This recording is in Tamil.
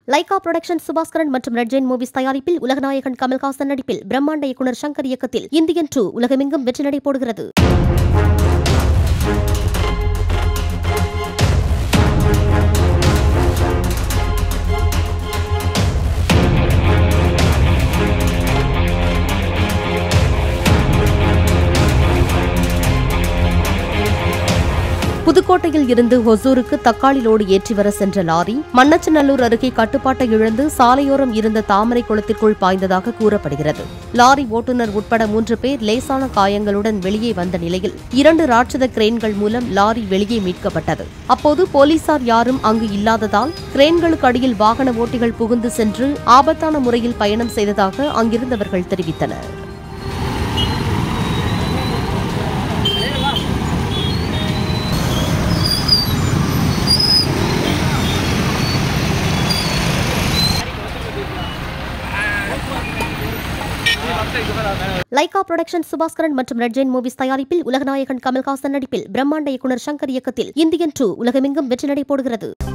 லைகா புரொடக்ஷன் சுபாஸ்கரன் மற்றும் ரெட் ஜெயின் மூவிஸ் தயாரிப்பில் உலகநாயகன் கமல்ஹாசன் நடிப்பில் பிரம்மாண்ட இயக்குனர் சங்கர் இயக்கத்தில் இந்தியன் டூ உலகமெங்கும் வெற்றி நடை போடுகிறது புதுக்கோட்டையில் இருந்து ஒசூருக்கு தக்காளி லோடு ஏற்றி வர சென்ற லாரி மண்ணச்சநல்லூர் அருகே கட்டுப்பாட்டை இழந்து சாலையோரம் இருந்த தாமரை குளத்திற்குள் பாய்ந்ததாக கூறப்படுகிறது லாரி ஓட்டுநர் உட்பட மூன்று பேர் லேசான காயங்களுடன் வெளியே வந்த நிலையில் இரண்டு ராட்சத கிரேன்கள் மூலம் லாரி வெளியே மீட்கப்பட்டது அப்போது போலீசார் யாரும் அங்கு இல்லாததால் கிரேன்களுக்கு அடியில் வாகன ஓட்டிகள் புகுந்து சென்று ஆபத்தான முறையில் பயணம் செய்ததாக அங்கிருந்தவர்கள் தெரிவித்தனர் லைகா புரொடக்ஷன் சுபாஸ்கரன் மற்றும் ரெட் ஜெயின் மூவிஸ் தயாரிப்பில் உலகநாயகன் கமல்ஹாசன் நடிப்பில் பிரம்மாண்ட இயக்குனர் சங்கர் இயக்கத்தில் இந்தியன் டூ உலகமெங்கும் வெற்றி நடை போடுகிறது